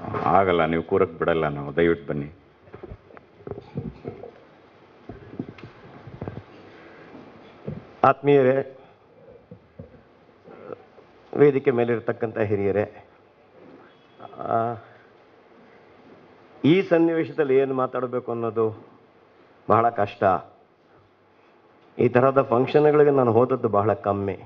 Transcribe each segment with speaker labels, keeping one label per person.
Speaker 1: ಆಗಲ್ಲ ನೀವು ಕೂರಕ್ಕೆ ಬಿಡಲ್ಲ ನಾವು ದಯವಿಟ್ಟು ಬನ್ನಿ
Speaker 2: ಆತ್ಮೀಯರೇ ವೇದಿಕೆ ಮೇಲಿರ್ತಕ್ಕಂಥ ಹಿರಿಯರೇ ಆ, ಈ ಸನ್ನಿವೇಶದಲ್ಲಿ ಏನು ಮಾತಾಡಬೇಕು ಅನ್ನೋದು ಬಹಳ ಕಷ್ಟ ಈ ಥರದ ಫಂಕ್ಷನ್ಗಳಿಗೆ ನಾನು ಹೋದದ್ದು ಬಹಳ ಕಮ್ಮಿ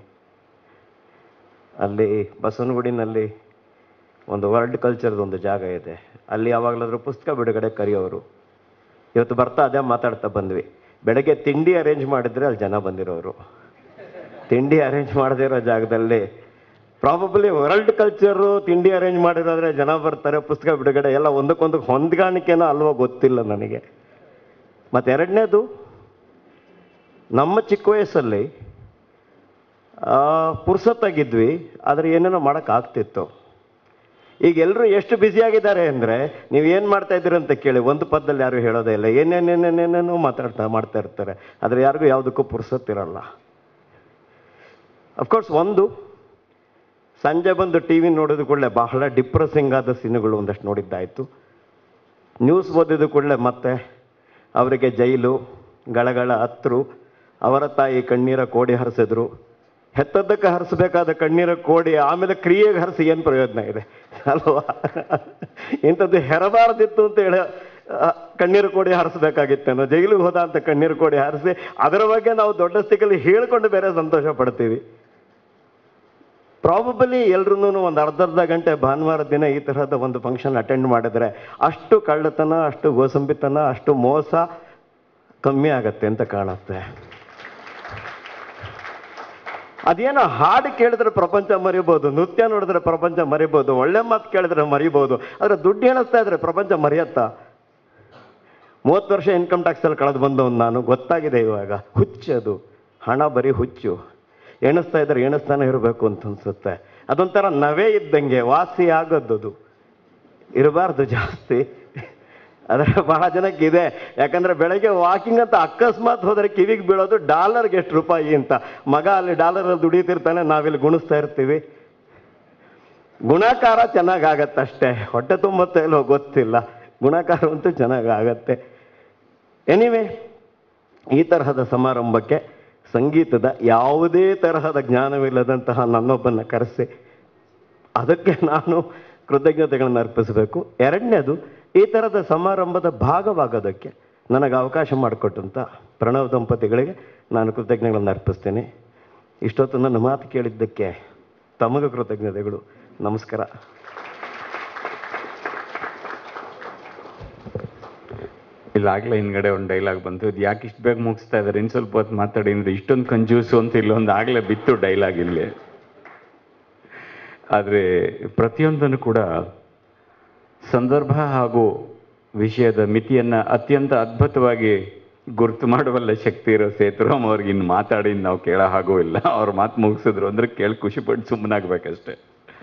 Speaker 2: ಅಲ್ಲಿ ಬಸವನಗುಡಿನಲ್ಲಿ ಒಂದು ವರ್ಲ್ಡ್ ಕಲ್ಚರ್ದು ಒಂದು ಜಾಗ ಇದೆ ಅಲ್ಲಿ ಯಾವಾಗಲಾದ್ರೂ ಪುಸ್ತಕ ಬಿಡುಗಡೆ ಕರೆಯೋರು ಇವತ್ತು ಬರ್ತಾ ಅದೇ ಮಾತಾಡ್ತಾ ಬಂದ್ವಿ ಬೆಳಗ್ಗೆ ತಿಂಡಿ ಅರೇಂಜ್ ಮಾಡಿದ್ರೆ ಅಲ್ಲಿ ಜನ ಬಂದಿರೋರು ತಿಂಡಿ ಅರೇಂಜ್ ಮಾಡದೇ ಇರೋ ಜಾಗದಲ್ಲಿ ಪ್ರಾಬಬ್ಲಿ ವರ್ಲ್ಡ್ ಕಲ್ಚರು ತಿಂಡಿ ಅರೇಂಜ್ ಮಾಡಿರೋದ್ರೆ ಜನ ಬರ್ತಾರೆ ಪುಸ್ತಕ ಬಿಡುಗಡೆ ಎಲ್ಲ ಒಂದಕ್ಕೊಂದು ಹೊಂದಾಣಿಕೆನೋ ಅಲ್ವೋ ಗೊತ್ತಿಲ್ಲ ನನಗೆ ಮತ್ತು ಎರಡನೇದು ನಮ್ಮ ಚಿಕ್ಕ ವಯಸ್ಸಲ್ಲಿ ಆ, ಪುರ್ಸೊತ್ತಾಗಿದ್ವಿ ಆದರೆ ಏನೇನೋ ಮಾಡೋಕ್ಕಾಗ್ತಿತ್ತು ಈಗ ಎಲ್ಲರೂ ಎಷ್ಟು ಬ್ಯುಸಿಯಾಗಿದ್ದಾರೆ ಅಂದರೆ ನೀವು ಏನು ಮಾಡ್ತಾ ಇದ್ದೀರಿ ಅಂತ ಕೇಳಿ ಒಂದು ಪದದಲ್ಲಿ ಯಾರು ಹೇಳೋದೇ ಇಲ್ಲ ಏನೇನೇನೇನೇನೇನೋ ಮಾತಾಡ್ತಾ ಮಾಡ್ತಾ ಇರ್ತಾರೆ ಆದರೆ ಯಾರಿಗೂ ಯಾವುದಕ್ಕೂ ಪುರ್ಸೊತ್ತಿರಲ್ಲ ಅಫ್ಕೋರ್ಸ್ ಒಂದು ಸಂಜೆ ಬಂದು ಟಿ ವಿ ನೋಡಿದ ಕೂಡಲೇ ಬಹಳ ಡಿಪ್ರೆಸಿಂಗ್ ಆದ ಸೀನುಗಳು ಒಂದಷ್ಟು ನೋಡಿದ್ದಾಯಿತು ನ್ಯೂಸ್ ಓದಿದ ಕೂಡಲೇ ಮತ್ತೆ ಅವರಿಗೆ ಜೈಲು ಗಳಗಳ ಹತ್ರು ಅವರ ತಾಯಿ ಕಣ್ಣೀರ ಕೋಡಿ ಹರಿಸಿದ್ರು ಹೆತ್ತದ್ದಕ್ಕೆ ಹರಿಸಬೇಕಾದ ಕಣ್ಣೀರ ಕೋಡಿ ಆಮೇಲೆ ಕ್ರಿಯೆಗೆ ಹರಿಸಿ ಏನು ಪ್ರಯೋಜನ ಇದೆ ಅಲ್ವಾ ಇಂಥದ್ದು ಹೆರಬಾರ್ದಿತ್ತು ಅಂತ ಹೇಳಿ ಆ, ಕಣ್ಣೀರು ಕೋಡಿ ಹರಿಸ್ಬೇಕಾಗಿತ್ತೇನೋ ಜೈಲಿಗೆ ಹೋದ ಅಂತ ಕಣ್ಣೀರು ಕೋಡಿ ಹರಿಸಿ ಅದರ ಬಗ್ಗೆ ನಾವು ದೊಡ್ಡ ಸ್ಥಿತಿಯಲ್ಲಿ ಹೇಳ್ಕೊಂಡು ಬೇರೆ ಸಂತೋಷ ಪಡ್ತೀವಿ ಪ್ರಾಬಬಲಿ ಎಲ್ರೂ ಒಂದು ಅರ್ಧ ಅರ್ಧ ಗಂಟೆ ಭಾನುವಾರ ದಿನ ಈ ತರಹದ ಒಂದು ಫಂಕ್ಷನ್ ಅಟೆಂಡ್ ಮಾಡಿದ್ರೆ ಅಷ್ಟು ಕಳ್ಳತನ ಅಷ್ಟು ಗೋಸಂಬಿತನ ಅಷ್ಟು ಮೋಸ ಕಮ್ಮಿ ಆಗತ್ತೆ ಅಂತ ಕಾಣುತ್ತೆ ಅದೇನೋ ಹಾಡು ಕೇಳಿದ್ರೆ ಪ್ರಪಂಚ ಮರಿಬೋದು ನೃತ್ಯ ನೋಡಿದ್ರೆ ಪ್ರಪಂಚ ಮರಿಬೋದು ಒಳ್ಳೆ ಮಾತು ಕೇಳಿದ್ರೆ ಮರಿಬೋದು ಆದರೆ ದುಡ್ಡು ಎಣಿಸ್ತಾ ಇದ್ರೆ ಪ್ರಪಂಚ ಮರೆಯತ್ತಾ ಮೂವತ್ತು ವರ್ಷ ಇನ್ಕಮ್ ಟ್ಯಾಕ್ಸಲ್ಲಿ ಕಳೆದು ಬಂದವನು ನಾನು ಗೊತ್ತಾಗಿದೆ ಇವಾಗ ಹುಚ್ಚದು ಹಣ ಬರೀ ಹುಚ್ಚು ಎಣಿಸ್ತಾ ಇದ್ರೆ ಎಣಿಸ್ತಾನೆ ಇರಬೇಕು ಅಂತ ಅನ್ಸುತ್ತೆ ಅದೊಂಥರ ನವೇ ಇದ್ದಂಗೆ ವಾಸಿ ಆಗೋದದು ಇರಬಾರ್ದು ಜಾಸ್ತಿ ಆದರೆ ಬಹಳ ಜನಕ್ಕೆ ಇದೆ ಯಾಕಂದ್ರೆ ಬೆಳಗ್ಗೆ ವಾಕಿಂಗ್ ಅಂತ ಅಕಸ್ಮಾತ್ ಹೋದರೆ ಕಿವಿಗೆ ಬೀಳೋದು ಡಾಲರ್ಗೆ ಎಷ್ಟು ರೂಪಾಯಿ ಅಂತ ಮಗ ಅಲ್ಲಿ ಡಾಲರಲ್ಲಿ ದುಡಿತಿರ್ತಾನೆ ನಾವಿಲ್ಲಿ ಗುಣಿಸ್ತಾ ಇರ್ತೀವಿ ಗುಣಾಕಾರ ಚೆನ್ನಾಗಾಗತ್ತಷ್ಟೇ ಹೊಟ್ಟೆ ತುಂಬುತ್ತೆ ಇಲ್ಲೋ ಗೊತ್ತಿಲ್ಲ ಗುಣಾಕಾರ ಅಂತೂ ಚೆನ್ನಾಗಾಗತ್ತೆ ಎನಿವೆ ಈ ತರಹದ ಸಮಾರಂಭಕ್ಕೆ ಸಂಗೀತದ ಯಾವುದೇ ತರಹದ ಜ್ಞಾನವಿಲ್ಲದಂತಹ ನನ್ನೊಬ್ಬನ ಕರೆಸಿ ಅದಕ್ಕೆ ನಾನು ಕೃತಜ್ಞತೆಗಳನ್ನು ಅರ್ಪಿಸಬೇಕು ಎರಡನೇದು ಈ ಥರದ ಸಮಾರಂಭದ ಭಾಗವಾಗೋದಕ್ಕೆ ನನಗೆ ಅವಕಾಶ ಮಾಡಿಕೊಟ್ಟಂಥ ಪ್ರಣವ್ ದಂಪತಿಗಳಿಗೆ ನಾನು ಕೃತಜ್ಞತೆಗಳನ್ನು ಅರ್ಪಿಸ್ತೇನೆ ಇಷ್ಟೊತ್ತು ನನ್ನ ಮಾತು ಕೇಳಿದ್ದಕ್ಕೆ ತಮಗೂ ಕೃತಜ್ಞತೆಗಳು ನಮಸ್ಕಾರ
Speaker 1: ಇಲ್ಲ ಆಗ್ಲೇ ಹಿಂದ್ಗಡೆ ಒಂದು ಡೈಲಾಗ್ ಬಂತು ಇದು ಯಾಕೆ ಇಷ್ಟು ಬೇಗ ಮುಗಿಸ್ತಾ ಇದ್ದಾರೆ ಇನ್ನು ಸ್ವಲ್ಪ ಹೊತ್ತು ಮಾತಾಡಿ ಅಂದ್ರೆ ಇಷ್ಟೊಂದು ಕಂಜೂಸು ಅಂತ ಇಲ್ಲೊಂದು ಆಗಲೇ ಬಿತ್ತು ಡೈಲಾಗ್ ಇಲ್ಲಿ ಆದರೆ ಪ್ರತಿಯೊಂದನ್ನು ಕೂಡ ಸಂದರ್ಭ ಹಾಗೂ ವಿಷಯದ ಮಿತಿಯನ್ನು ಅತ್ಯಂತ ಅದ್ಭುತವಾಗಿ ಗುರುತು ಮಾಡುವಲ್ಲ ಶಕ್ತಿ ಇರೋ ಸೇತುರಾಮ್ ಅವ್ರಿಗೆ ಇನ್ನು ಮಾತಾಡಿ ನಾವು ಕೇಳೋ ಹಾಗೂ ಇಲ್ಲ ಅವ್ರ ಮಾತು ಮುಗಿಸಿದ್ರು ಅಂದ್ರೆ ಕೇಳಿ ಖುಷಿಪಟ್ಟು ಸುಮ್ಮನಾಗ್ಬೇಕಷ್ಟೆ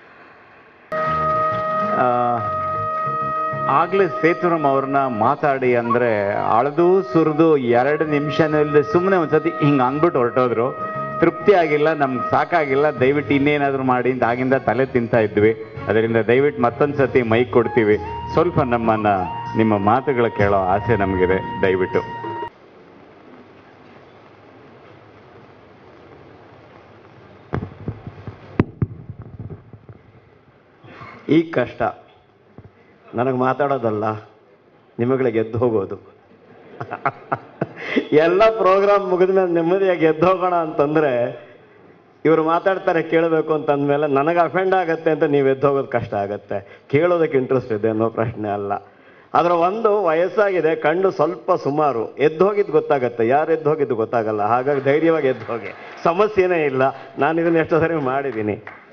Speaker 1: ಆಗ್ಲೇ ಸೇತುರಾಮ್ ಅವ್ರನ್ನ ಮಾತಾಡಿ ಅಂದ್ರೆ ಅಳದು ಸುರಿದು ಎರಡು ನಿಮಿಷನೂ ಇಲ್ಲದೆ ಸುಮ್ಮನೆ ಒಂದ್ಸತಿ ಹಿಂಗೆ ಅಂದ್ಬಿಟ್ಟು ಹೊರಟೋದ್ರು ತೃಪ್ತಿ ಆಗಿಲ್ಲ ನಮ್ಗೆ ಸಾಕಾಗಿಲ್ಲ ದಯವಿಟ್ಟು ಇನ್ನೇನಾದರೂ ಮಾಡಿ ಅಂತ ಆಗಿಂದ ತಲೆ ತಿಂತಾ ಇದ್ವಿ ಅದರಿಂದ ದಯವಿಟ್ಟು ಮತ್ತೊಂದು ಸತಿ ಮೈಕ್ ಕೊಡ್ತೀವಿ ಸ್ವಲ್ಪ ನಮ್ಮನ್ನ ನಿಮ್ಮ ಮಾತುಗಳು ಕೇಳೋ ಆಸೆ ನಮಗಿದೆ ದಯವಿಟ್ಟು
Speaker 2: ಈಗ ಕಷ್ಟ ನನಗೆ ಮಾತಾಡೋದಲ್ಲ ನಿಮಗಳಿಗೆ ಎದ್ದು ಹೋಗೋದು ಎಲ್ಲ ಪ್ರೋಗ್ರಾಮ್ ಮುಗಿದ್ಮೇಲೆ ನೆಮ್ಮದಿಯಾಗಿ ಎದ್ದು ಹೋಗೋಣ ಅಂತಂದ್ರೆ ಇವರು ಮಾತಾಡ್ತಾರೆ ಕೇಳಬೇಕು ಅಂತ ಅಂದಮೇಲೆ ನನಗೆ ಅಫೆಂಡ್ ಆಗತ್ತೆ ಅಂತ ನೀವು ಎದ್ದು ಹೋಗೋದು ಕಷ್ಟ ಆಗತ್ತೆ ಕೇಳೋದಕ್ಕೆ ಇಂಟ್ರೆಸ್ಟ್ ಇದೆ ಅನ್ನೋ ಪ್ರಶ್ನೆ ಅಲ್ಲ ಅದರ ಒಂದು ವಯಸ್ಸಾಗಿದೆ ಕಣ್ಣು ಸ್ವಲ್ಪ ಸುಮಾರು ಎದ್ದು ಹೋಗಿದ್ದು ಗೊತ್ತಾಗತ್ತೆ ಯಾರು ಎದ್ದು ಹೋಗಿದ್ದು ಗೊತ್ತಾಗಲ್ಲ ಹಾಗಾಗಿ ಧೈರ್ಯವಾಗಿ ಎದ್ದು ಹೋಗಿ ಸಮಸ್ಯೆನೇ ಇಲ್ಲ ನಾನು ಇದನ್ನ ಎಷ್ಟೋ ಸರಿ ಮಾಡಿದ್ದೀನಿ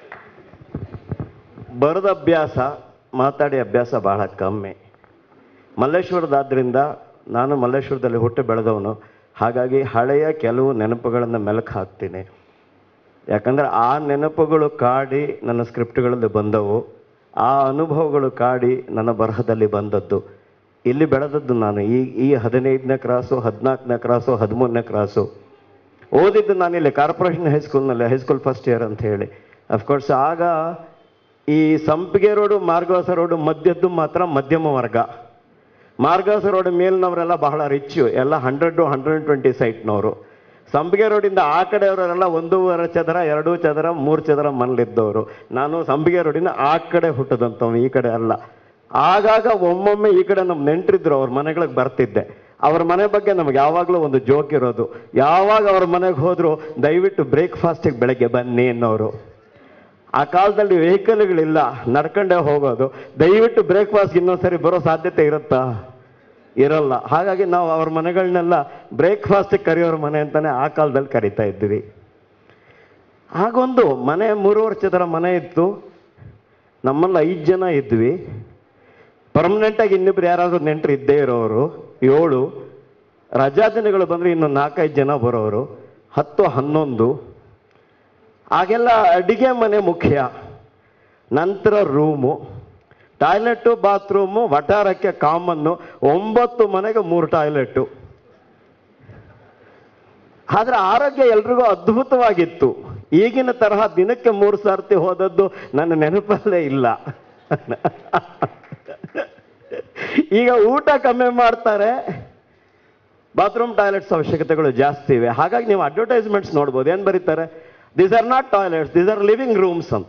Speaker 2: ಬರೆದ ಅಭ್ಯಾಸ ಮಾತಾಡಿ ಅಭ್ಯಾಸ ಬಹಳ ಕಮ್ಮಿ ಮಲ್ಲೇಶ್ವರದಾದ್ರಿಂದ ನಾನು ಮಲ್ಲೇಶ್ವರದಲ್ಲಿ ಹುಟ್ಟು ಬೆಳೆದವನು ಹಾಗಾಗಿ ಹಳೆಯ ಕೆಲವು ನೆನಪುಗಳನ್ನು ಮೆಲುಕು ಹಾಕ್ತೀನಿ ಯಾಕಂದ್ರೆ ಆ ನೆನಪುಗಳು ಕಾಡಿ ನನ್ನ ಸ್ಕ್ರಿಪ್ಟ್ಗಳಲ್ಲಿ ಬಂದವು ಆ ಅನುಭವಗಳು ಕಾಡಿ ನನ್ನ ಬರಹದಲ್ಲಿ ಬಂದದ್ದು ಇಲ್ಲಿ ಬೆಳೆದದ್ದು ನಾನು ಈ ಈ ಹದಿನೈದನೇ ಕ್ರಾಸು ಹದಿನಾಲ್ಕನೇ ಕ್ರಾಸು ಹದಿಮೂರನೇ ಕ್ರಾಸು ಓದಿದ್ದು ನಾನಿಲ್ಲಿ ಕಾರ್ಪೊರೇಷನ್ ಹೈಸ್ಕೂಲ್ನಲ್ಲಿ ಹೈಸ್ಕೂಲ್ ಫಸ್ಟ್ ಇಯರ್ ಅಂತ ಹೇಳಿ ಅಫ್ಕೋರ್ಸ್ ಆಗ ಈ ಸಂಪಿಗೆ ರೋಡು ಮಾರ್ಗವಾಸ ರೋಡು ಮಧ್ಯದ್ದು ಮಾತ್ರ ಮಧ್ಯಮ ವರ್ಗ ಮಾರ್ಗವಾಸ ರೋಡ್ ಮೇಲಿನವರೆಲ್ಲ ಬಹಳ ರಿಚ್ ಎಲ್ಲ ಹಂಡ್ರೆಡ್ ಹಂಡ್ರೆಡ್ ಟ್ವೆಂಟಿ ಸೈಟ್ನವರು ಸಂಪಿಗೆ ರೋಡಿಂದ ಆ ಕಡೆಯವರೆಲ್ಲ ಒಂದೂವರೆ ಚದರ ಎರಡು ಚದರ ಮೂರು ಚದರ ಮನೇಲಿದ್ದವರು ನಾನು ಸಂಪಿಗೆ ರೋಡಿನ ಆ ಕಡೆ ಹುಟ್ಟದಂತವ್ ಈ ಕಡೆ ಅಲ್ಲ ಆಗಾಗ ಒಮ್ಮೊಮ್ಮೆ ಈ ಕಡೆ ನಮ್ಮ ನೆಂಟರಿದ್ರು ಅವ್ರ ಮನೆಗಳಿಗೆ ಬರ್ತಿದ್ದೆ ಅವ್ರ ಮನೆ ಬಗ್ಗೆ ನಮ್ಗೆ ಯಾವಾಗಲೂ ಒಂದು ಜೋಕ್ ಇರೋದು ಯಾವಾಗ ಅವ್ರ ಮನೆಗೆ ಹೋದ್ರು ದಯವಿಟ್ಟು ಬ್ರೇಕ್ಫಾಸ್ಟಿಗೆ ಬೆಳಗ್ಗೆ ಬನ್ನಿ ಅನ್ನೋರು ಆ ಕಾಲದಲ್ಲಿ ವೆಹಿಕಲ್ಗಳಿಲ್ಲ ನಡ್ಕೊಂಡೇ ಹೋಗೋದು ದಯವಿಟ್ಟು ಬ್ರೇಕ್ಫಾಸ್ಟ್ ಇನ್ನೊಂದ್ಸರಿ ಬರೋ ಸಾಧ್ಯತೆ ಇರುತ್ತಾ ಇರಲ್ಲ ಹಾಗಾಗಿ ನಾವು ಅವ್ರ ಮನೆಗಳನ್ನೆಲ್ಲ ಬ್ರೇಕ್ಫಾಸ್ಟ್ ಕರೆಯೋರ ಮನೆ ಅಂತಾನೆ ಆ ಕಾಲದಲ್ಲಿ ಕರಿತಾ ಇದ್ವಿ ಆಗೊಂದು ಮನೆ ಮೂರುವರೆ ಚದರ ಮನೆ ಇತ್ತು ನಮ್ಮಲ್ಲಿ ಐದು ಜನ ಇದ್ವಿ ಪರ್ಮನೆಂಟಾಗಿ ಇನ್ನಿಬ್ರು ಯಾರಾದ್ರೂ ನೆಂಟರು ಇದ್ದೇ ಇರೋರು ಏಳು ರಜಾ ದಿನಗಳು ಬಂದರೆ ಇನ್ನು ನಾಲ್ಕೈದು ಜನ ಬರೋರು ಹತ್ತು ಹನ್ನೊಂದು ಆಗೆಲ್ಲ ಅಡಿಗೆ ಮನೆ ಮುಖ್ಯ ನಂತರ ರೂಮು ಟಾಯ್ಲೆಟ್ಟು ಬಾತ್ರೂಮು ವಟಾರಕ್ಕೆ ಕಾಮನ್ನು ಒಂಬತ್ತು ಮನೆಗೆ ಮೂರು ಟಾಯ್ಲೆಟ್ಟು ಆದ್ರೆ ಆರೋಗ್ಯ ಎಲ್ರಿಗೂ ಅದ್ಭುತವಾಗಿತ್ತು ಈಗಿನ ತರಹ ದಿನಕ್ಕೆ ಮೂರು ಸರ್ತಿ ಹೋದದ್ದು ನನ್ನ ನೆನಪಲ್ಲೇ ಇಲ್ಲ ಈಗ ಊಟ ಕಮ್ಮಿ ಮಾಡ್ತಾರೆ ಬಾತ್ರೂಮ್ ಟಾಯ್ಲೆಟ್ಸ್ ಅವಶ್ಯಕತೆಗಳು ಜಾಸ್ತಿ ಇವೆ ಹಾಗಾಗಿ ನೀವು ಅಡ್ವರ್ಟೈಸ್ಮೆಂಟ್ಸ್ ನೋಡ್ಬೋದು ಏನು ಬರೀತಾರೆ these are not toilets these are living rooms ಅಂತ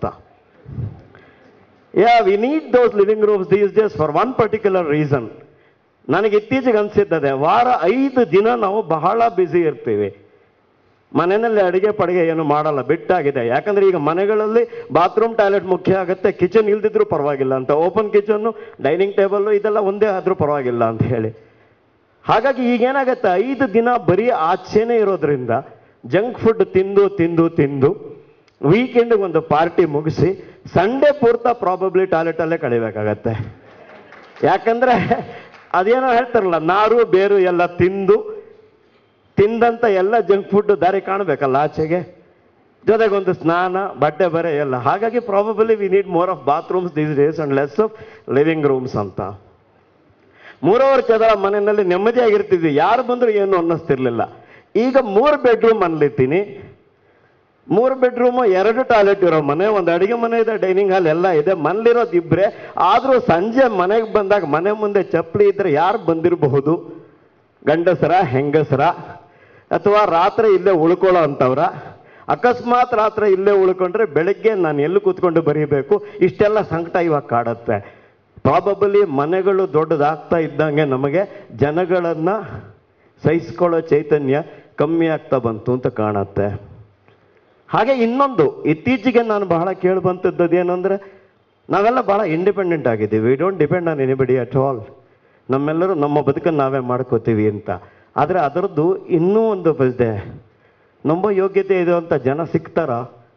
Speaker 2: yeah we need those living rooms these days for one particular reason ನನಗೆ ಇತ್ತೀಚೆಗೆ ಅನಿಸಿದ್ದದೆ ವಾರ ಐದು ದಿನ ನಾವು ಬಹಳ ಬ್ಯುಸಿ ಇರ್ತೀವಿ ಮನೆಯಲ್ಲಿ ಅಡಿಗೆ ಪಡಿಗೆ ಏನು ಮಾಡಲ್ಲ ಬಿಟ್ಟಾಗಿದೆ ಯಾಕಂದ್ರೆ ಈಗ ಮನೆಗಳಲ್ಲಿ ಬಾತ್ರೂಮ್ ಟಾಯ್ಲೆಟ್ ಮುಖ್ಯ ಆಗುತ್ತೆ ಕಿಚನ್ ಇಲ್ದಿದ್ರು ಪರವಾಗಿಲ್ಲ ಅಂತ ಓಪನ್ ಕಿಚನ್ನು ಡೈನಿಂಗ್ ಟೇಬಲ್ಲು ಇದೆಲ್ಲ ಒಂದೇ ಆದರೂ ಪರವಾಗಿಲ್ಲ ಅಂತ ಹೇಳಿ ಹಾಗಾಗಿ ಈಗೇನಾಗತ್ತೆ ಐದು ದಿನ ಬರೀ ಆಚೆನೇ ಇರೋದ್ರಿಂದ ಜಂಕ್ ಫುಡ್ ತಿಂದು ತಿಂದು ತಿಂದು ವೀಕೆಂಡ್ ಒಂದು ಪಾರ್ಟಿ ಮುಗಿಸಿ ಸಂಡೇ ಪೂರ್ತ ಪ್ರಾಬಬ್ಲಿ ಟಾಯ್ಲೆಟಲ್ಲೇ ಕಳಿಬೇಕಾಗತ್ತೆ ಯಾಕಂದ್ರೆ ಅದೇನೋ ಹೇಳ್ತಾರಲ್ಲ ನಾರು ಬೇರು ಎಲ್ಲ ತಿಂದು ತಿಂದಂತ ಎಲ್ಲ ಜಂಕ್ ಫುಡ್ ದಾರಿ ಕಾಣಬೇಕಲ್ಲ ಆಚೆಗೆ ಜೊತೆಗೊಂದು ಸ್ನಾನ ಬಟ್ಟೆ ಬರೆ ಎಲ್ಲ ಹಾಗಾಗಿ probably we need more of bathrooms these days and less of living rooms ಅಂತ ಮೂರುವರೆ ಚದರ ಮನೆಯಲ್ಲಿ ನೆಮ್ಮದಿಯಾಗಿರ್ತಿದ್ವಿ ಯಾರು ಬಂದ್ರು ಏನು ಅನ್ನಿಸ್ತಿರ್ಲಿಲ್ಲ ಈಗ ಮೂರು ಬೆಡ್ರೂಮ್ ಅನ್ಲಿತ್ತೀನಿ ಮೂರು ಬೆಡ್ರೂಮು ಎರಡು ಟಾಯ್ಲೆಟ್ ಇರೋ ಮನೆ ಒಂದು ಅಡಿಗೆ ಮನೆ ಇದೆ ಡೈನಿಂಗ್ ಹಾಲ್ ಎಲ್ಲ ಇದೆ ಮನೇಲಿರೋದು ಇಬ್ರೆ ಆದರೂ ಸಂಜೆ ಮನೆಗೆ ಬಂದಾಗ ಮನೆ ಮುಂದೆ ಚಪ್ಪಲಿ ಇದ್ರೆ ಯಾರು ಬಂದಿರಬಹುದು ಗಂಡಸರ ಹೆಂಗಸರ ಅಥವಾ ರಾತ್ರಿ ಇಲ್ಲೇ ಉಳ್ಕೊಳ್ಳೋ ಅಂಥವ್ರ ಅಕಸ್ಮಾತ್ ರಾತ್ರಿ ಇಲ್ಲೇ ಉಳ್ಕೊಂಡ್ರೆ ಬೆಳಗ್ಗೆ ನಾನು ಎಲ್ಲಿ ಕೂತ್ಕೊಂಡು ಬರೀಬೇಕು ಇಷ್ಟೆಲ್ಲ ಸಂಕಟ ಇವಾಗ ಕಾಡುತ್ತೆ ಪ್ರಾಬಬಲಿ ಮನೆಗಳು ದೊಡ್ಡದಾಗ್ತಾ ಇದ್ದಂಗೆ ನಮಗೆ ಜನಗಳನ್ನ ಸಹಿಸ್ಕೊಳ್ಳೋ ಚೈತನ್ಯ ಕಮ್ಮಿ ಆಗ್ತಾ ಬಂತು ಅಂತ ಕಾಣುತ್ತೆ ಹಾಗೆ ಇನ್ನೊಂದು ಇತ್ತೀಚೆಗೆ ನಾನು ಬಹಳ ಕೇಳಿಬಂತದ್ದು ಏನಂದ್ರೆ ನಾವೆಲ್ಲ ಬಹಳ ಇಂಡಿಪೆಂಡೆಂಟ್ ಆಗಿದ್ದೀವಿ we don't depend on anybody at all ನಮ್ಮೆಲ್ಲರೂ ನಮ್ಮ ಬದುಕನ್ನು ನಾವೇ ಮಾಡ್ಕೋತೀವಿ ಅಂತ ಆದರೆ ಅದರದ್ದು ಇನ್ನೂ ಒಂದು ಇದೆ ನಂಬೋ ಯೋಗ್ಯತೆ ಇದೆ ಅಂತ ಜನ ಸಿಗ್ತಾರ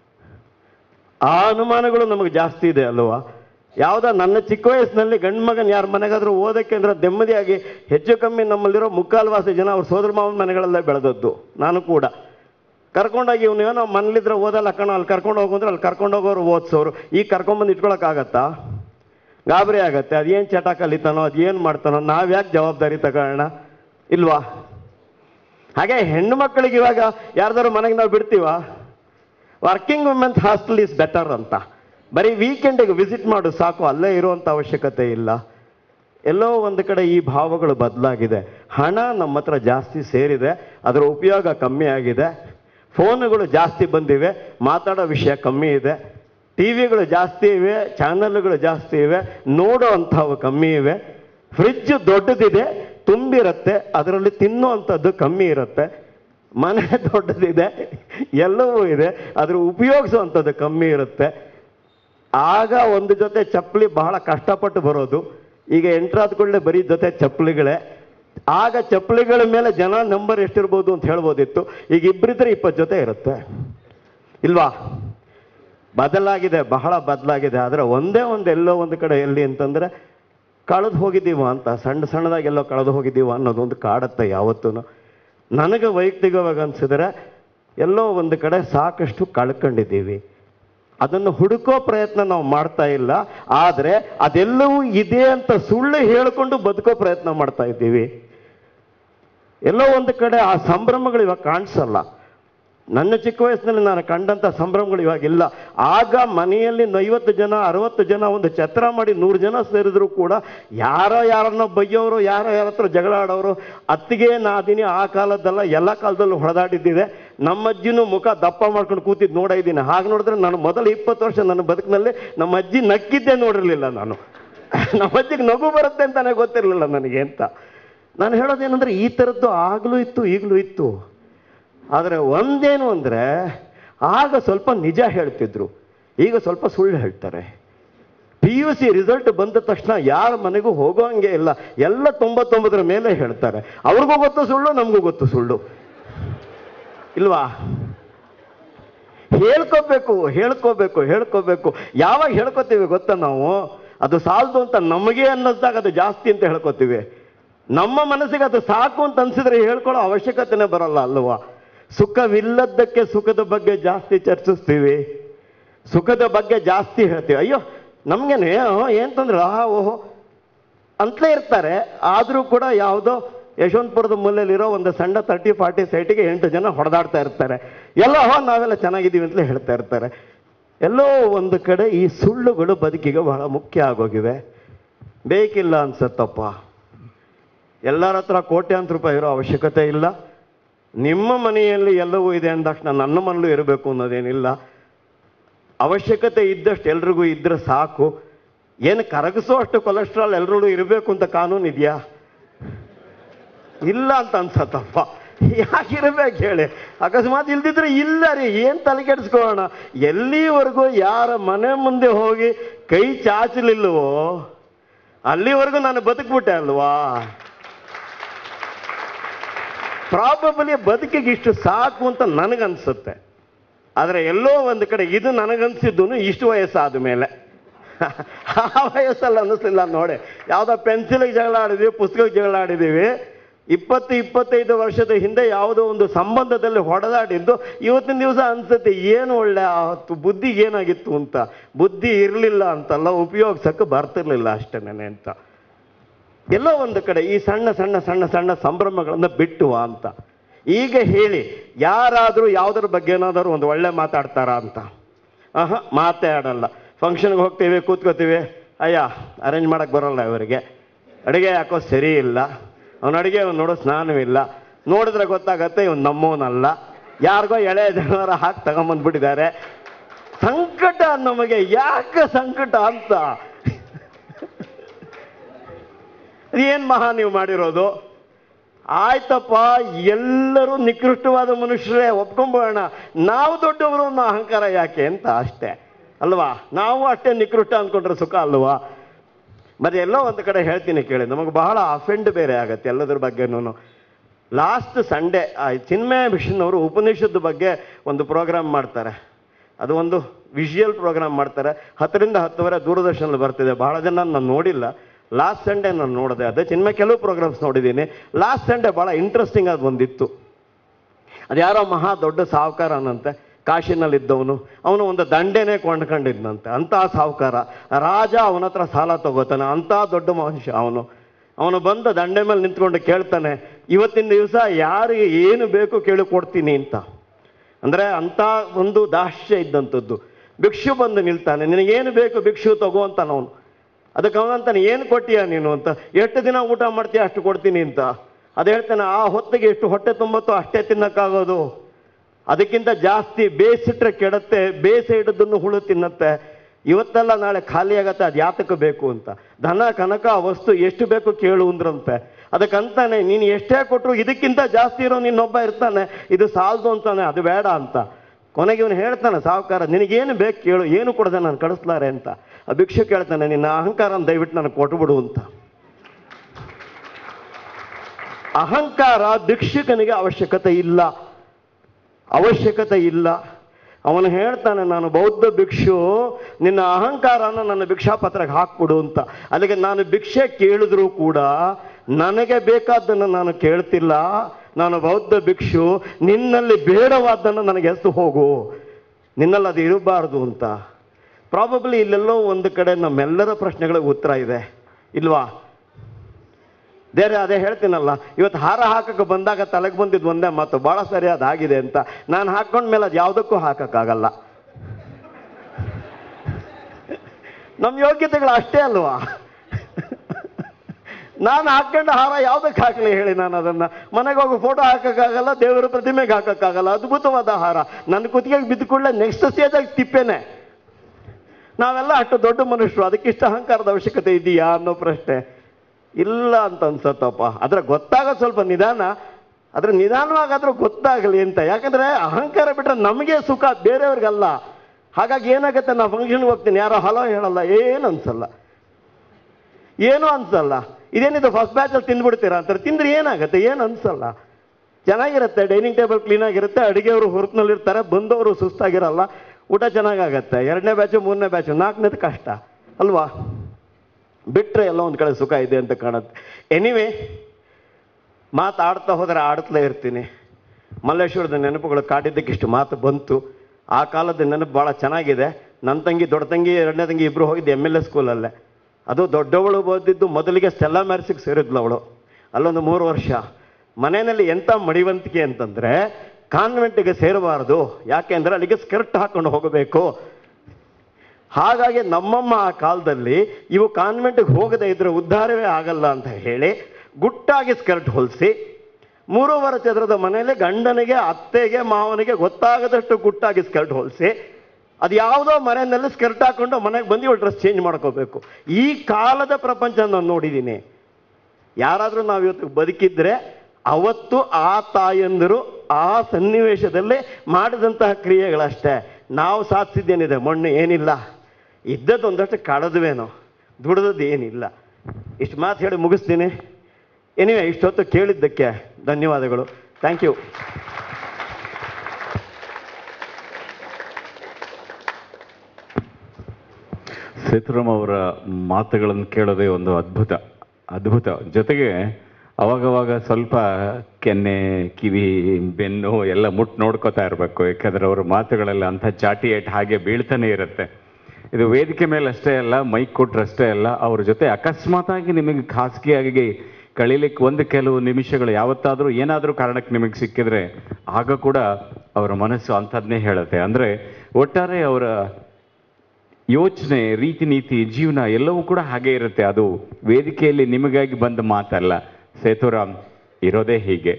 Speaker 2: ಆ ಅನುಮಾನಗಳು ನಮಗೆ ಜಾಸ್ತಿ ಇದೆ ಅಲ್ವಾ ಯಾವುದ ನನ್ನ ಚಿಕ್ಕ ವಯಸ್ಸಿನಲ್ಲಿ ಗಂಡು ಮಗನ ಯಾರ ಮನೆಗಾದ್ರೂ ಓದಕ್ಕೆ ಅಂದ್ರೆ ನೆಮ್ಮದಿಯಾಗಿ ಹೆಚ್ಚು ಕಮ್ಮಿ ನಮ್ಮಲ್ಲಿರೋ ಮುಕ್ಕಾಲು ವಾಸಿ ಜನ ಅವ್ರ ಸೋದರ ಮಾವನ ಮನೆಗಳಲ್ಲೇ ಬೆಳೆದದ್ದು ನಾನು ಕೂಡ ಕರ್ಕೊಂಡೋಗಿ ಇವನು ಏನೋ ಮನೇಲಿದ್ರೆ ಓದಲ್ಲ ಕಣ ಅಲ್ಲಿ ಕರ್ಕೊಂಡು ಹೋಗಂದ್ರೆ ಅಲ್ಲಿ ಕರ್ಕೊಂಡು ಹೋಗೋರು ಓದಿಸೋರು ಈಗ ಕರ್ಕೊಂಬಂದು ಇಟ್ಕೊಳಕ್ಕಾಗತ್ತಾ ಗಾಬರಿ ಆಗತ್ತೆ ಅದೇನು ಚಟ ಕಲಿತಾನೋ ಅದೇನು ಮಾಡ್ತಾನೋ ನಾವ್ಯಾಕೆ ಜವಾಬ್ದಾರಿ ತಗೊಳ್ಳೋಣ ಇಲ್ವಾ ಹಾಗೆ ಹೆಣ್ಣು ಮಕ್ಕಳಿಗೆ ಇವಾಗ ಯಾರ್ದಾರು ಮನೆಗೆ ನಾವು ಬಿಡ್ತೀವ working women's hostel is better ಅಂತ ಬರೀ ವೀಕೆಂಡಿಗೆ ವಿಸಿಟ್ ಮಾಡು ಸಾಕು ಅಲ್ಲೇ ಇರುವಂಥ ಅವಶ್ಯಕತೆ ಇಲ್ಲ ಎಲ್ಲೋ ಒಂದು ಕಡೆ ಈ ಭಾವಗಳು ಬದಲಾಗಿದೆ ಹಣ ನಮ್ಮ ಹತ್ರ ಜಾಸ್ತಿ ಸೇರಿದೆ ಅದರ ಉಪಯೋಗ ಕಮ್ಮಿ ಆಗಿದೆ ಫೋನುಗಳು ಜಾಸ್ತಿ ಬಂದಿವೆ ಮಾತಾಡೋ ವಿಷಯ ಕಮ್ಮಿ ಇದೆ ಟಿವಿಗಳು ಜಾಸ್ತಿ ಇವೆ ಚಾನಲ್ಗಳು ಜಾಸ್ತಿ ಇವೆ ನೋಡೋ ಅಂಥವು ಕಮ್ಮಿ ಇವೆ ಫ್ರಿಜ್ ದೊಡ್ಡದಿದೆ ತುಂಬಿರುತ್ತೆ ಅದರಲ್ಲಿ ತಿನ್ನುವಂಥದ್ದು ಕಮ್ಮಿ ಇರುತ್ತೆ ಮನೆ ದೊಡ್ಡದಿದೆ ಎಲ್ಲವೂ ಇದೆ ಅದ್ರ ಉಪಯೋಗಿಸುವಂಥದ್ದು ಕಮ್ಮಿ ಇರುತ್ತೆ ಆಗ ಒಂದು ಜೊತೆ ಚಪ್ಪಲಿ ಬಹಳ ಕಷ್ಟಪಟ್ಟು ಬರೋದು ಈಗ ಎಂಟ್ರಾದ ಕೂಡಲೇ ಬರೀ ಜೊತೆ ಚಪ್ಪಲಿಗಳೇ ಆಗ ಚಪ್ಪಲಿಗಳ ಮೇಲೆ ಜನ ನಂಬರ್ ಎಷ್ಟಿರ್ಬೋದು ಅಂತ ಹೇಳ್ಬೋದಿತ್ತು ಈಗ ಇಬ್ಬರಿದ್ರೆ ಇಪ್ಪತ್ತು ಜೊತೆ ಇರುತ್ತೆ ಇಲ್ವಾ ಬದಲಾಗಿದೆ ಬಹಳ ಬದಲಾಗಿದೆ ಆದರೆ ಒಂದೇ ಒಂದು ಎಲ್ಲೋ ಒಂದು ಕಡೆ ಎಲ್ಲಿ ಅಂತಂದ್ರೆ ಕಳೆದು ಹೋಗಿದ್ದೀವ ಅಂತ ಸಣ್ಣ ಸಣ್ಣದಾಗಿ ಎಲ್ಲೋ ಕಳೆದು ಹೋಗಿದ್ದೀವ ಅನ್ನೋದೊಂದು ಕಾಡುತ್ತೆ ಯಾವತ್ತೂ ನನಗೆ ವೈಯಕ್ತಿಕವಾಗಿ ಅನ್ಸಿದ್ರೆ ಎಲ್ಲೋ ಒಂದು ಕಡೆ ಸಾಕಷ್ಟು ಕಳ್ಕೊಂಡಿದ್ದೀವಿ ಅದನ್ನು ಹುಡುಕೋ ಪ್ರಯತ್ನ ನಾವು ಮಾಡ್ತಾ ಇಲ್ಲ ಆದರೆ ಅದೆಲ್ಲವೂ ಇದೆ ಅಂತ ಸುಳ್ಳು ಹೇಳಿಕೊಂಡು ಬದುಕೋ ಪ್ರಯತ್ನ ಮಾಡ್ತಾ ಇದ್ದೀವಿ ಎಲ್ಲೋ ಒಂದು ಕಡೆ ಆ ಸಂಭ್ರಮಗಳು ಇವಾಗ ಕಾಣಿಸಲ್ಲ ನನ್ನ ಚಿಕ್ಕ ವಯಸ್ಸಿನಲ್ಲಿ ನಾನು ಕಂಡಂಥ ಸಂಭ್ರಮಗಳು ಇವಾಗಿಲ್ಲ ಆಗ ಮನೆಯಲ್ಲಿ ಐವತ್ತು ಜನ ಅರವತ್ತು ಜನ ಒಂದು ಛತ್ರ ಮಾಡಿ ನೂರು ಜನ ಸೇರಿದ್ರು ಕೂಡ ಯಾರೋ ಯಾರನ್ನ ಬೈಯೋರು ಯಾರೋ ಯಾರ ಹತ್ರ ಜಗಳ ಆಡೋರು ಅತ್ತಿಗೆ ನಾದಿನಿ ಆ ಕಾಲದ್ದಲ್ಲ ಎಲ್ಲ ಕಾಲದಲ್ಲೂ ಹೊಡೆದಾಡಿದ್ದಿದೆ ನಮ್ಮ ಅಜ್ಜಿನೂ ಮುಖ ದಪ್ಪ ಮಾಡ್ಕೊಂಡು ಕೂತಿದ್ದು ನೋಡಿದ್ದೀನಿ ಹಾಗೆ ನೋಡಿದ್ರೆ ನಾನು ಮೊದಲು ಇಪ್ಪತ್ತು ವರ್ಷ ನನ್ನ ಬದುಕಿನಲ್ಲಿ ನಮ್ಮ ಅಜ್ಜಿ ನಕ್ಕಿದ್ದೇ ನೋಡಿರಲಿಲ್ಲ ನಾನು ನಮ್ಮ ಅಜ್ಜಿಗೆ ನಗು ಬರುತ್ತೆ ಅಂತಾನೆ ಗೊತ್ತಿರಲಿಲ್ಲ ನನಗೆ ಅಂತ ನಾನು ಹೇಳೋದೇನೆಂದ್ರೆ ಈ ಥರದ್ದು ಆಗಲೂ ಇತ್ತು ಈಗಲೂ ಇತ್ತು ಆದರೆ ಒಂದೇನು ಅಂದರೆ ಆಗ ಸ್ವಲ್ಪ ನಿಜ ಹೇಳ್ತಿದ್ರು ಈಗ ಸ್ವಲ್ಪ ಸುಳ್ಳು ಹೇಳ್ತಾರೆ ಪಿ ಯು ಸಿ ರಿಸಲ್ಟ್ ಬಂದ ತಕ್ಷಣ ಯಾರ ಮನೆಗೂ ಹೋಗೋಂಗೆ ಇಲ್ಲ ಎಲ್ಲ ತೊಂಬತ್ತೊಂಬತ್ತರ ಮೇಲೆ ಹೇಳ್ತಾರೆ ಅವ್ರಿಗೂ ಗೊತ್ತು ಸುಳ್ಳು ನಮಗೂ ಗೊತ್ತು ಸುಳ್ಳು ಇಲ್ವಾ ಹೇಳ್ಕೋಬೇಕು ಹೇಳ್ಕೋಬೇಕು ಹೇಳ್ಕೋಬೇಕು ಯಾವಾಗ ಹೇಳ್ಕೊತೀವಿ ಗೊತ್ತಾ ನಾವು ಅದು ಸಾಲದು ಅಂತ ನಮಗೆ ಅನ್ನಿಸ್ದಾಗ ಅದು ಜಾಸ್ತಿ ಅಂತ ಹೇಳ್ಕೊತೀವಿ ನಮ್ಮ ಮನಸ್ಸಿಗೆ ಅದು ಸಾಕು ಅಂತ ಅನ್ಸಿದ್ರೆ ಹೇಳ್ಕೊಳ್ಳೋ ಅವಶ್ಯಕತೆನೇ ಬರಲ್ಲ ಅಲ್ವಾ ಸುಖವಿಲ್ಲದ್ದಕ್ಕೆ ಸುಖದ ಬಗ್ಗೆ ಜಾಸ್ತಿ ಚರ್ಚಿಸ್ತೀವಿ ಸುಖದ ಬಗ್ಗೆ ಜಾಸ್ತಿ ಹೇಳ್ತೀವಿ ಅಯ್ಯೋ ನಮ್ಗೇನೆ ಏನು ತೊಂದ್ರೆ ಆ ಓಹೋ ಅಂತಲೇ ಇರ್ತಾರೆ ಆದರೂ ಕೂಡ ಯಾವುದೋ ಯಶವಂತಪುರದ ಮೂಲೆಯಲ್ಲಿರೋ ಒಂದು ಸಣ್ಣ ತರ್ಟಿ ಫಾರ್ಟಿ ಸೈಟಿಗೆ ಎಂಟು ಜನ ಹೊಡೆದಾಡ್ತಾ ಇರ್ತಾರೆ ಎಲ್ಲ ಹೋ ನಾವೆಲ್ಲ ಚೆನ್ನಾಗಿದ್ದೀವಿ ಅಂತಲೇ ಹೇಳ್ತಾ ಇರ್ತಾರೆ ಎಲ್ಲೋ ಒಂದು ಕಡೆ ಈ ಸುಳ್ಳುಗಳು ಬದುಕಿಗೆ ಬಹಳ ಮುಖ್ಯ ಆಗೋಗಿವೆ ಬೇಕಿಲ್ಲ ಅನ್ಸತ್ತಪ್ಪ ಎಲ್ಲರ ಹತ್ರ ಕೋಟ್ಯಾಂತರ ರೂಪಾಯಿ ಇರೋ ಅವಶ್ಯಕತೆ ಇಲ್ಲ ನಿಮ್ಮ ಮನೆಯಲ್ಲಿ ಎಲ್ಲವೂ ಇದೆ ಅಂದ ತಕ್ಷಣ ನನ್ನ ಮನಲ್ಲೂ ಇರಬೇಕು ಅನ್ನೋದೇನಿಲ್ಲ ಅವಶ್ಯಕತೆ ಇದ್ದಷ್ಟು ಎಲ್ರಿಗೂ ಇದ್ರೆ ಸಾಕು ಏನು ಕರಗಿಸೋ ಅಷ್ಟು ಕೊಲೆಸ್ಟ್ರಾಲ್ ಎಲ್ರಿಗೂ ಇರಬೇಕು ಅಂತ ಕಾನೂನು ಇದೆಯಾ ಇಲ್ಲ ಅಂತ ಅನ್ಸತ್ತಪ್ಪ ಯಾಕಿರ್ಬೇಕು ಹೇಳಿ ಅಕಸ್ಮಾತ್ ಇಲ್ದಿದ್ರೆ ಇಲ್ಲ ರೀ ಏನು ತಲೆ ಕೆಡಿಸ್ಕೊಳ್ಳೋಣ ಎಲ್ಲಿವರೆಗೂ ಯಾರ ಮನೆ ಮುಂದೆ ಹೋಗಿ ಕೈ ಚಾಚಲಿಲ್ವೋ ಅಲ್ಲಿವರೆಗೂ ನಾನು ಬದುಕ್ಬಿಟ್ಟೆ ಅಲ್ವಾ ಪ್ರಾಬಬಲಿ ಬದುಕಿಗೆ ಇಷ್ಟು ಸಾಕು ಅಂತ ನನಗನ್ಸುತ್ತೆ ಆದರೆ ಎಲ್ಲೋ ಒಂದು ಕಡೆ ಇದು ನನಗನ್ಸಿದ್ದು ಇಷ್ಟು ವಯಸ್ಸಾದ ಮೇಲೆ ಆ ವಯಸ್ಸಲ್ಲಿ ಅನ್ನಿಸ್ಲಿಲ್ಲ ನೋಡಿ ಯಾವುದೋ ಪೆನ್ಸಿಲಿಗೆ ಜಗಳ ಆಡಿದೀವಿ ಪುಸ್ತಕಕ್ಕೆ ಜಗಳ ಆಡಿದ್ದೀವಿ ಇಪ್ಪತ್ತು ಇಪ್ಪತ್ತೈದು ವರ್ಷದ ಹಿಂದೆ ಯಾವುದೋ ಒಂದು ಸಂಬಂಧದಲ್ಲಿ ಹೊಡೆದಾಡಿದ್ದು ಇವತ್ತಿನ ದಿವಸ ಅನ್ಸುತ್ತೆ ಏನು ಒಳ್ಳೆ ಆವತ್ತು ಬುದ್ಧಿ ಏನಾಗಿತ್ತು ಅಂತ ಬುದ್ಧಿ ಇರಲಿಲ್ಲ ಅಂತಲ್ಲ ಉಪಯೋಗಿಸಕ್ಕೆ ಬರ್ತಿರ್ಲಿಲ್ಲ ಅಷ್ಟೇನೆ ಅಂತ ಎಲ್ಲೋ ಒಂದು ಕಡೆ ಈ ಸಣ್ಣ ಸಣ್ಣ ಸಣ್ಣ ಸಣ್ಣ ಸಂಭ್ರಮಗಳನ್ನು ಬಿಟ್ಟುವ ಅಂತ ಈಗ ಹೇಳಿ ಯಾರಾದರೂ ಯಾವುದ್ರ ಬಗ್ಗೆ ಏನಾದರೂ ಒಂದು ಒಳ್ಳೆ ಮಾತಾಡ್ತಾರಾ ಅಂತ ಆಹಾ ಮಾತೇ ಆಡಲ್ಲ ಫಂಕ್ಷನ್ಗೆ ಹೋಗ್ತೀವಿ ಕೂತ್ಕೋತೀವಿ ಅಯ್ಯ ಅರೇಂಜ್ ಮಾಡಕ್ಕೆ ಬರೋಲ್ಲ ಇವರಿಗೆ ಅಡುಗೆ ಯಾಕೋ ಸರಿ ಇಲ್ಲ ಅವನ ಅಡುಗೆ ಅವ್ನು ನೋಡೋ ಸ್ನಾನವಿಲ್ಲ ನೋಡಿದ್ರೆ ಗೊತ್ತಾಗತ್ತೆ ಇವನು ನಮ್ಮವನಲ್ಲ ಯಾರಿಗೋ ಎಳೆ ಜನರ ಹಾಕಿ ತಗೊಂಬಂದ್ಬಿಟ್ಟಿದ್ದಾರೆ ಸಂಕಟ ನಮಗೆ ಯಾಕೆ ಸಂಕಟ ಅಂತ ಏನು ಮಹಾ ನೀವು ಮಾಡಿರೋದು ಆಯ್ತಪ್ಪ ಎಲ್ಲರೂ ನಿಕೃಷ್ಟವಾದ ಮನುಷ್ಯರೇ ಒಪ್ಕೊಂಬೋಣ ನಾವು ದೊಡ್ಡವರು ಅನ್ನೋ ಅಹಂಕಾರ ಯಾಕೆ ಅಂತ ಅಷ್ಟೇ ಅಲ್ವಾ ನಾವು ಅಷ್ಟೇ ನಿಕೃಷ್ಟ ಅಂದ್ಕೊಂಡ್ರೆ ಸುಖ ಅಲ್ವಾ ಮತ್ತೆ ಎಲ್ಲೋ ಒಂದು ಕಡೆ ಹೇಳ್ತೀನಿ ಕೇಳಿ ನಮಗೆ ಬಹಳ ಅಫೆಂಡ್ ಬೇರೆ ಆಗತ್ತೆ ಎಲ್ಲದ್ರ ಬಗ್ಗೆನೂ ಲಾಸ್ಟ್ ಸಂಡೇ ಚಿನ್ಮಯ ಮಿಷನ್ ಅವರು ಉಪನಿಷದ ಬಗ್ಗೆ ಒಂದು ಪ್ರೋಗ್ರಾಮ್ ಮಾಡ್ತಾರೆ ಅದು ಒಂದು ವಿಷುವಲ್ ಪ್ರೋಗ್ರಾಮ್ ಮಾಡ್ತಾರೆ ಹತ್ತರಿಂದ ಹತ್ತುವರೆ ದೂರದರ್ಶನಲ್ಲಿ ಬರ್ತಿದೆ ಬಹಳ ಜನ ನಾನು ನೋಡಿಲ್ಲ ಲಾಸ್ಟ್ ಸಂಡೇ ನಾನು ನೋಡಿದೆ ಅದೇ ಚಿನ್ಮಯ ಕೆಲವು ಪ್ರೋಗ್ರಾಮ್ಸ್ ನೋಡಿದ್ದೀನಿ ಲಾಸ್ಟ್ ಸಂಡೇ ಭಾಳ ಇಂಟ್ರೆಸ್ಟಿಂಗ್ ಆಗಿ ಬಂದಿತ್ತು ಅದು ಯಾರೋ ಮಹಾ ದೊಡ್ಡ ಸಾಹುಕಾರನಂತೆ ಕಾಶಿನಲ್ಲಿದ್ದವನು ಅವನು ಒಂದು ದಂಡೆನೇ ಕೊಂಡ್ಕೊಂಡಿದ್ನಂತೆ ಅಂಥ ಸಾಹುಕಾರ ರಾಜ ಅವನ ಹತ್ರ ಸಾಲ ತಗೋತಾನೆ ಅಂಥ ದೊಡ್ಡ ಮನುಷ್ಯ ಅವನು ಅವನು ಬಂದ ದಂಡೆ ಮೇಲೆ ನಿಂತ್ಕೊಂಡು ಕೇಳ್ತಾನೆ ಇವತ್ತಿನ ದಿವಸ ಯಾರಿಗೆ ಏನು ಬೇಕು ಕೇಳಿ ಕೊಡ್ತೀನಿ ಅಂತ ಅಂದರೆ ಅಂಥ ಒಂದು ದಾಸ್ಯ ಇದ್ದಂಥದ್ದು ಭಿಕ್ಷು ಬಂದು ನಿಲ್ತಾನೆ ನಿನಗೇನು ಬೇಕು ಭಿಕ್ಷು ತಗೋ ಅಂತಾನೆ ಅವನು ಅದಕ್ಕೆ ಅವನಂತಾನೆ ಏನು ಕೊಟ್ಟಿಯ ನೀನು ಅಂತ ಎಷ್ಟು ದಿನ ಊಟ ಮಾಡ್ತೀಯ ಅಷ್ಟು ಕೊಡ್ತೀನಿ ಅಂತ ಅದು ಹೇಳ್ತಾನೆ ಆ ಹೊತ್ತಿಗೆ ಎಷ್ಟು ಹೊಟ್ಟೆ ತುಂಬತ್ತೋ ಅಷ್ಟೇ ತಿನ್ನಕ್ಕಾಗೋದು ಅದಕ್ಕಿಂತ ಜಾಸ್ತಿ ಬೇಯಿಸಿಟ್ರೆ ಕೆಡತ್ತೆ ಬೇಯಿಸಿ ಹಿಡಿದನ್ನು ಹುಳು ತಿನ್ನತ್ತೆ ಇವತ್ತೆಲ್ಲ ನಾಳೆ ಖಾಲಿ ಆಗತ್ತೆ ಅದು ಯಾತಕ್ಕೆ ಬೇಕು ಅಂತ ಧನ ಕನಕ ವಸ್ತು ಎಷ್ಟು ಬೇಕು ಕೇಳು ಅಂದ್ರಂತೆ ಅದಕ್ಕಂತಾನೆ ನೀನು ಎಷ್ಟೇ ಕೊಟ್ಟರು ಇದಕ್ಕಿಂತ ಜಾಸ್ತಿ ಇರೋ ನಿನ್ನೊಬ್ಬ ಇರ್ತಾನೆ ಇದು ಸಾಲದು ಅಂತಾನೆ ಅದು ಬೇಡ ಅಂತ ಕೊನೆಗೆ ಇವನು ಹೇಳ್ತಾನೆ ಸಾಹುಕಾರ ನಿನಗೇನು ಬೇಕು ಕೇಳು ಏನು ಕೊಡದೆ ನಾನು ಕಳಿಸ್ಲಾರೆ ಅಂತ ಆ ಭಿಕ್ಷು ಕೇಳ್ತಾನೆ ನಿನ್ನ ಅಹಂಕಾರ ದಯವಿಟ್ಟು ನನಗೆ ಕೊಟ್ಬಿಡು ಅಂತ ಅಹಂಕಾರ ಭಿಕ್ಷುಕನಿಗೆ ಅವಶ್ಯಕತೆ ಇಲ್ಲ ಅವಶ್ಯಕತೆ ಇಲ್ಲ ಅವನು ಹೇಳ್ತಾನೆ ನಾನು ಬೌದ್ಧ ಭಿಕ್ಷು ನಿನ್ನ ಅಹಂಕಾರನ ನನ್ನ ಭಿಕ್ಷಾಪತ್ರಕ್ಕೆ ಹಾಕ್ಬಿಡು ಅಂತ ಅದಕ್ಕೆ ನಾನು ಭಿಕ್ಷೆ ಕೇಳಿದ್ರೂ ಕೂಡ ನನಗೆ ಬೇಕಾದ್ದನ್ನು ನಾನು ಕೇಳ್ತಿಲ್ಲ ನಾನು ಬೌದ್ಧ ಭಿಕ್ಷು ನಿನ್ನಲ್ಲಿ ಬೇಡವಾದ್ದನ್ನು ನನಗೆ ಎಸ್ತು ಹೋಗು ನಿನ್ನಲ್ಲಿ ಅದು ಇರಬಾರ್ದು ಅಂತ ಪ್ರಾಬಬ್ಲಿ ಇಲ್ಲೆಲ್ಲೋ ಒಂದು ಕಡೆ ನಮ್ಮೆಲ್ಲರ ಪ್ರಶ್ನೆಗಳಿಗೆ ಉತ್ತರ ಇದೆ ಇಲ್ವಾ ಬೇರೆ ಅದೇ ಹೇಳ್ತೀನಲ್ಲ ಇವತ್ತು ಹಾರ ಹಾಕಕ್ಕೆ ಬಂದಾಗ ತಲೆಗೆ ಬಂದಿದ್ದು ಒಂದೇ ಮಾತು ಭಾಳ ಸರಿ ಅದಾಗಿದೆ ಅಂತ ನಾನು ಹಾಕೊಂಡ್ಮೇಲೆ ಅದು ಯಾವುದಕ್ಕೂ ಹಾಕಕ್ಕಾಗಲ್ಲ ನಮ್ಮ ಯೋಗ್ಯತೆಗಳು ಅಷ್ಟೇ ಅಲ್ವಾ ನಾನು ಹಾಕೊಂಡ ಹಾರ ಯಾವುದಕ್ಕೆ ಹಾಕಲಿ ಹೇಳಿ ನಾನು ಅದನ್ನ ಮನೆಗೆ ಹೋಗಿ ಫೋಟೋ ಹಾಕಕ್ಕಾಗಲ್ಲ ದೇವರ ಪ್ರತಿಮೆಗೆ ಹಾಕಕ್ಕಾಗಲ್ಲ ಅದ್ಭುತವಾದ ಹಾರ ನನ್ನ ಕುತ್ತಿಗೆಗೆ ಬಿದ್ದ ಕೂಡಲೇ ನೆಕ್ಸ್ಟ್ ಸ್ಟೇಜಾಗಿ ತಿಪ್ಪೇನೆ ನಾವೆಲ್ಲ ಅಷ್ಟು ದೊಡ್ಡ ಮನುಷ್ಯರು ಅದಕ್ಕಿಷ್ಟು ಅಹಂಕಾರದ ಅವಶ್ಯಕತೆ ಇದೆಯಾ ಅನ್ನೋ ಪ್ರಶ್ನೆ ಇಲ್ಲ ಅಂತ ಅನ್ಸತ್ತಪ್ಪ ಅದ್ರ ಗೊತ್ತಾಗ ಸ್ವಲ್ಪ ನಿಧಾನ ಅದ್ರ ನಿಧಾನವಾಗಾದ್ರೂ ಗೊತ್ತಾಗಲಿ ಅಂತ ಯಾಕಂದ್ರೆ ಅಹಂಕಾರ ಬಿಟ್ರೆ ನಮಗೆ ಸುಖ ಬೇರೆಯವ್ರಿಗಲ್ಲ ಹಾಗಾಗಿ ಏನಾಗುತ್ತೆ ನಾ ಫಂಕ್ಷನ್ಗೆ ಹೋಗ್ತೀನಿ ಯಾರೋ ಹಲೋ ಹೇಳಲ್ಲ ಏನು ಅನ್ಸಲ್ಲ ಏನೂ ಅನ್ಸಲ್ಲ ಇದೇನಿದು ಫಸ್ಟ್ ಬ್ಯಾಚಲ್ಲಿ ತಿಂದ್ಬಿಡ್ತೀರಾ ಅಂತಾರೆ ತಿಂದ್ರೆ ಏನಾಗುತ್ತೆ ಏನು ಅನ್ಸಲ್ಲ ಚೆನ್ನಾಗಿರುತ್ತೆ ಡೈನಿಂಗ್ ಟೇಬಲ್ ಕ್ಲೀನ್ ಆಗಿರುತ್ತೆ ಅಡುಗೆಯವರು ಹುರುಪಿನಲ್ಲಿರ್ತಾರೆ ಬಂದವರು ಸುಸ್ತಾಗಿರಲ್ಲ ಊಟ ಚೆನ್ನಾಗಾಗತ್ತೆ ಎರಡನೇ ಬ್ಯಾಚು ಮೂರನೇ ಬ್ಯಾಚು ನಾಲ್ಕನೇದು ಕಷ್ಟ ಅಲ್ವಾ ಬಿಟ್ಟರೆ ಎಲ್ಲ ಒಂದು ಕಡೆ ಸುಖ ಇದೆ ಅಂತ ಕಾಣುತ್ತೆ ಎನಿವೆ ಮಾತಾಡ್ತಾ ಹೋದರೆ ಆಡ್ತಲೇ ಇರ್ತೀನಿ ಮಲ್ಲೇಶ್ವರದ ನೆನಪುಗಳು ಕಾಡಿದ್ದಕ್ಕೆ ಇಷ್ಟು ಮಾತು ಬಂತು ಆ ಕಾಲದ ನೆನಪು ಭಾಳ ಚೆನ್ನಾಗಿದೆ ನನ್ನ ತಂಗಿ ದೊಡ್ಡ ತಂಗಿ ಎರಡನೇ ತಂಗಿ ಇಬ್ಬರು ಹೋಗಿದ್ದು ಎಮ್ ಎಲ್ ಎ ಸ್ಕೂಲಲ್ಲೇ ಅದು ದೊಡ್ಡವಳು ಓದಿದ್ದು ಮೊದಲಿಗೆ ಸ್ಟೆಲ್ಲಾ ಮ್ಯಾರ್ಸಿಗೆ ಸೇರಿದ್ಲು ಅವಳು ಅಲ್ಲೊಂದು ಮೂರು ವರ್ಷ ಮನೆಯಲ್ಲಿ ಎಂಥ ಮಡಿವಂತಿಕೆ ಅಂತಂದರೆ ಕಾನ್ವೆಂಟಿಗೆ ಸೇರಬಾರದು ಯಾಕೆ ಅಂದರೆ ಅಲ್ಲಿಗೆ ಸ್ಕರ್ಟ್ ಹಾಕೊಂಡು ಹೋಗಬೇಕು ಹಾಗಾಗಿ ನಮ್ಮಮ್ಮ ಆ ಕಾಲದಲ್ಲಿ ಇವು ಕಾನ್ವೆಂಟ್ಗೆ ಹೋಗದೇ ಇದ್ರೆ ಉದ್ಧಾರವೇ ಆಗಲ್ಲ ಅಂತ ಹೇಳಿ ಗುಟ್ಟಾಗಿ ಸ್ಕರ್ಟ್ ಹೊಲಿಸಿ ಮೂರುವರೆ ಚದರದ ಮನೆಯಲ್ಲಿ ಗಂಡನಿಗೆ ಅತ್ತೆಗೆ ಮಾವನಿಗೆ ಗೊತ್ತಾಗದಷ್ಟು ಗುಟ್ಟಾಗಿ ಸ್ಕರ್ಟ್ ಹೊಲಿಸಿ ಅದು ಯಾವುದೋ ಮನೆಯಲ್ಲಿ ಸ್ಕರ್ಟ್ ಹಾಕೊಂಡು ಮನೆಗೆ ಬಂದು ಇವಳು ಡ್ರೆಸ್ ಚೇಂಜ್ ಮಾಡ್ಕೋಬೇಕು ಈ ಕಾಲದ ಪ್ರಪಂಚ ನಾನು ನೋಡಿದ್ದೀನಿ ಯಾರಾದರೂ ನಾವು ಇವತ್ತು ಬದುಕಿದ್ರೆ ಅವತ್ತು ಆ ತಾಯಂದಿರು ಆ ಸನ್ನಿವೇಶದಲ್ಲಿ ಮಾಡಿದಂತಹ ಕ್ರಿಯೆಗಳಷ್ಟೇ ನಾವು ಸಾಧಿಸಿದ್ದೇನಿದೆ ಮಣ್ಣು ಏನಿಲ್ಲ ಇದ್ದದ್ದು ಒಂದಷ್ಟು ಕಳೆದ್ವೇನೋ ದುಡ್ದದ್ದು ಏನಿಲ್ಲ ಇಷ್ಟು ಮಾತು ಹೇಳಿ ಮುಗಿಸ್ತೀನಿ ಎನಿವೆ ಇಷ್ಟೊತ್ತು ಕೇಳಿದ್ದಕ್ಕೆ ಧನ್ಯವಾದಗಳು ಥ್ಯಾಂಕ್ ಯು
Speaker 1: ಸೇತುರಾಮ್ ಅವರ ಮಾತುಗಳನ್ನು ಕೇಳೋದೇ ಒಂದು ಅದ್ಭುತ ಅದ್ಭುತ ಜೊತೆಗೆ ಅವಾಗವಾಗ ಸ್ವಲ್ಪ ಕೆನ್ನೆ ಕಿವಿ ಬೆನ್ನು ಎಲ್ಲ ಮುಟ್ಟು ನೋಡ್ಕೋತಾ ಇರಬೇಕು ಯಾಕಂದ್ರೆ ಅವ್ರ ಮಾತುಗಳೆಲ್ಲ ಅಂಥ ಚಾಟಿ ಏಟ್ ಹಾಗೆ ಬೀಳ್ತಾನೆ ಇರುತ್ತೆ ಇದು ವೇದಿಕೆ ಮೇಲೆ ಅಷ್ಟೇ ಅಲ್ಲ ಮೈಕ್ ಕೊಟ್ರೆ ಅಷ್ಟೇ ಅಲ್ಲ ಅವ್ರ ಜೊತೆ ಅಕಸ್ಮಾತಾಗಿ ನಿಮಗೆ ಖಾಸಗಿಯಾಗಿ ಕಳೀಲಿಕ್ಕೆ ಒಂದು ಕೆಲವು ನಿಮಿಷಗಳು ಯಾವತ್ತಾದರೂ ಏನಾದರೂ ಕಾರಣಕ್ಕೆ ನಿಮಗೆ ಸಿಕ್ಕಿದ್ರೆ ಆಗ ಕೂಡ ಅವರ ಮನಸ್ಸು ಅಂಥದ್ನೇ ಹೇಳುತ್ತೆ ಅಂದರೆ ಒಟ್ಟಾರೆ ಅವರ ಯೋಚನೆ ರೀತಿ ನೀತಿ ಜೀವನ ಎಲ್ಲವೂ ಕೂಡ ಹಾಗೆ ಇರುತ್ತೆ ಅದು ವೇದಿಕೆಯಲ್ಲಿ ನಿಮಗಾಗಿ ಬಂದ ಮಾತಲ್ಲ ಸೇತುರಾಮ್ ಇರೋದೇ ಹೀಗೆ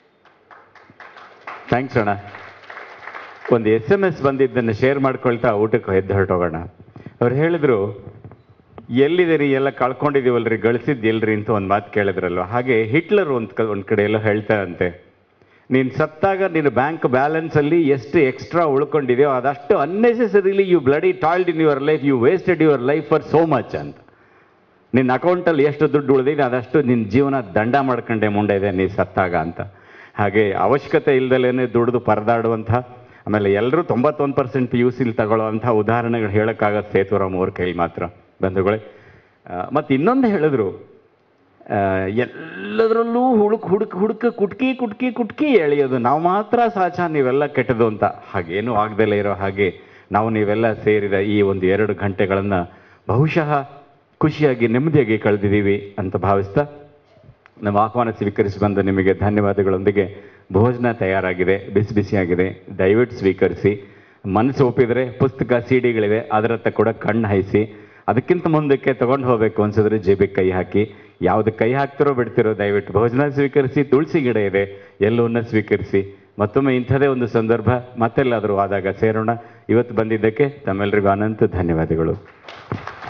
Speaker 1: ಥ್ಯಾಂಕ್ಸ್ ಅಣ್ಣ ಒಂದು ಎಸ್ ಎಮ್ ಎಸ್ ಬಂದಿದ್ದನ್ನು ಶೇರ್ ಮಾಡ್ಕೊಳ್ತಾ ಊಟಕ್ಕೆ ಎದ್ದು ಹೊರಟೋಗೋಣ ಅವ್ರು ಹೇಳಿದ್ರು ಎಲ್ಲಿದ್ದೀರಿ ಎಲ್ಲ ಕಳ್ಕೊಂಡಿದೀವಲ್ರಿ ಗಳಿಸಿದ್ದು ಎಲ್ರಿ ಅಂತ ಒಂದು ಮಾತು ಕೇಳಿದ್ರಲ್ವ ಹಾಗೆ ಹಿಟ್ಲರ್ ಒಂದು ಕ ಒಂದು ಕಡೆ ಎಲ್ಲ ಹೇಳ್ತಾರಂತೆ ನೀನು ಸತ್ತಾಗ ನಿನ್ನ ಬ್ಯಾಂಕ್ ಬ್ಯಾಲೆನ್ಸಲ್ಲಿ ಎಷ್ಟು ಎಕ್ಸ್ಟ್ರಾ ಉಳ್ಕೊಂಡಿದೆಯೋ ಅದಷ್ಟು unnecessarily you bloody toiled in your life you wasted your life for so much ಅಂತ ನಿನ್ನ ಅಕೌಂಟಲ್ಲಿ ಎಷ್ಟು ದುಡ್ಡು ಉಳಿದಿದೆ ಅದಷ್ಟು ನಿನ್ನ ಜೀವನ ದಂಡ ಮಾಡ್ಕೊಂಡೆ ಮುಂದೆ ಇದೆ ನೀ ಸತ್ತಾಗ ಅಂತ ಹಾಗೆ ಅವಶ್ಯಕತೆ ಇಲ್ದಲೇನೆ ದುಡಿದು ಪರದಾಡುವಂಥ ಆಮೇಲೆ ಎಲ್ಲರೂ ತೊಂಬತ್ತೊಂದು ಪರ್ಸೆಂಟ್ ಪಿ ಯು ಸಿಲಿ ತಗೊಳ್ಳೋವಂಥ ಉದಾಹರಣೆಗಳು ಹೇಳೋಕ್ಕಾಗತ್ತೆ ಸೇತುರಾಮ್ ಅವ್ರ ಕೈ ಮಾತ್ರ ಬಂಧುಗಳೇ ಮತ್ತು ಇನ್ನೊಂದು ಹೇಳಿದ್ರು ಆ, ಎಲ್ಲದರಲ್ಲೂ ಹುಡುಕ್ ಹುಡುಕ್ ಹುಡುಕ ಕುಟ್ಕಿ ಕುಟ್ಕಿ ಕುಟ್ಕಿ ಎಳೆಯೋದು ನಾವು ಮಾತ್ರ ಸಾಚ ನೀವೆಲ್ಲ ಕೆಟ್ಟದು ಅಂತ ಹಾಗೇನು ಆಗ್ದಲೇ ಇರೋ ಹಾಗೆ ನಾವು ನೀವೆಲ್ಲ ಸೇರಿದ ಈ ಒಂದು ಎರಡು ಗಂಟೆಗಳನ್ನು ಬಹುಶಃ ಖುಷಿಯಾಗಿ ನೆಮ್ಮದಿಯಾಗಿ ಕಳೆದಿದ್ದೀವಿ ಅಂತ ಭಾವಿಸ್ತಾ ನಮ್ಮ ಆಹ್ವಾನ ಸ್ವೀಕರಿಸಿ ಬಂದ ನಿಮಗೆ ಧನ್ಯವಾದಗಳೊಂದಿಗೆ ಭೋಜನ ತಯಾರಾಗಿದೆ ಬಿಸಿ ಬಿಸಿಯಾಗಿದೆ ದಯವಿಟ್ಟು ಸ್ವೀಕರಿಸಿ ಮನಸ್ಸು ಒಪ್ಪಿದರೆ ಪುಸ್ತಕ ಸಿ ಡಿಗಳಿವೆ ಅದರತ್ತ ಕೂಡ ಕಣ್ಣು ಹಾಯಿಸಿ ಅದಕ್ಕಿಂತ ಮುಂದಕ್ಕೆ ತಗೊಂಡು ಹೋಗಬೇಕು ಅನ್ಸಿದ್ರೆ ಜೇಬಿಗೆ ಕೈ ಹಾಕಿ ಯಾವ್ದು ಕೈ ಹಾಕ್ತಿರೋ ಬಿಡ್ತಿರೋ ದಯವಿಟ್ಟು ಭೋಜನ ಸ್ವೀಕರಿಸಿ ತುಳಸಿ ಗಿಡ ಇದೆ ಎಲ್ಲವನ್ನ ಸ್ವೀಕರಿಸಿ ಮತ್ತೊಮ್ಮೆ ಇಂಥದೇ ಒಂದು ಸಂದರ್ಭ ಮತ್ತೆಲ್ಲಾದರೂ ಆದಾಗ ಸೇರೋಣ ಇವತ್ತು ಬಂದಿದ್ದಕ್ಕೆ ತಮ್ಮೆಲ್ಲರಿಗೂ ಅನಂತ ಧನ್ಯವಾದಗಳು